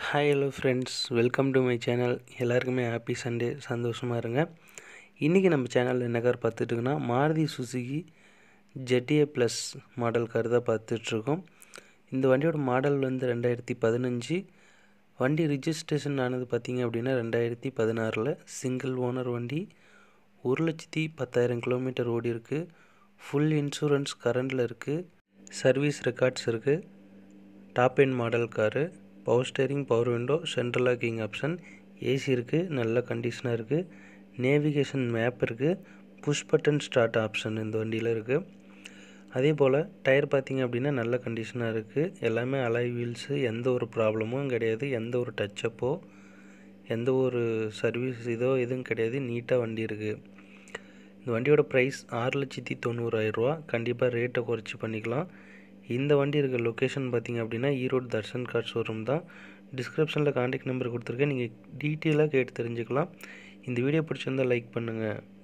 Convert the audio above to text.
hi hello friends welcome to my channel எல்லாருக்குமே happy Sunday சந்தோஷமாக இருங்க இன்றைக்கி நம்ம சேனலில் என்ன கார் பார்த்துட்டுருக்குன்னா Maruti Suzuki ZDI plus model car தான் பார்த்துட்ருக்கோம் இந்த வண்டியோட மாடல் வந்து ரெண்டாயிரத்தி பதினஞ்சு வண்டி ரிஜிஸ்ட்ரேஷன் ஆனது பார்த்திங்க அப்படின்னா ரெண்டாயிரத்தி பதினாறில் சிங்கிள் ஓனர் வண்டி ஒரு லட்சத்தி பத்தாயிரம் கிலோமீட்டர் ஓடி இருக்குது ஃபுல் இன்சூரன்ஸ் கரண்டில் இருக்குது சர்வீஸ் ரெக்கார்ட்ஸ் இருக்குது top end model car power steering power window central locking option AC இருக்குது நல்ல கண்டிஷனாக இருக்குது நேவிகேஷன் மேப் இருக்குது புஷ் பட்டன் ஸ்டார்ட் ஆப்ஷன் இந்த வண்டியில் இருக்குது அதே போல் டயர் பார்த்திங்க அப்படின்னா நல்ல கண்டிஷனாக இருக்குது எல்லாமே அலாய் வீல்ஸு எந்த ஒரு ப்ராப்ளமும் கிடையாது எந்த ஒரு டச்சப்போ எந்த ஒரு சர்வீஸ் இதோ எதுவும் கிடையாது நீட்டாக வண்டி இருக்குது இந்த வண்டியோட ப்ரைஸ் ஆறு லட்சத்தி தொண்ணூறாயிரரூவா கண்டிப்பாக ரேட்டை குறைச்சி பண்ணிக்கலாம் இந்த வண்டி இருக்க லொக்கேஷன் பார்த்திங்க அப்படின்னா ஈரோடு தர்ஷன் கார் ஷோரூம் தான் டிஸ்கிரிப்ஷனில் காண்டாக்ட் நம்பர் கொடுத்துருக்கேன் நீங்கள் டீட்டெயிலாக கேட்டு தெரிஞ்சுக்கலாம் இந்த வீடியோ பிடிச்சிருந்தால் லைக் பண்ணுங்கள்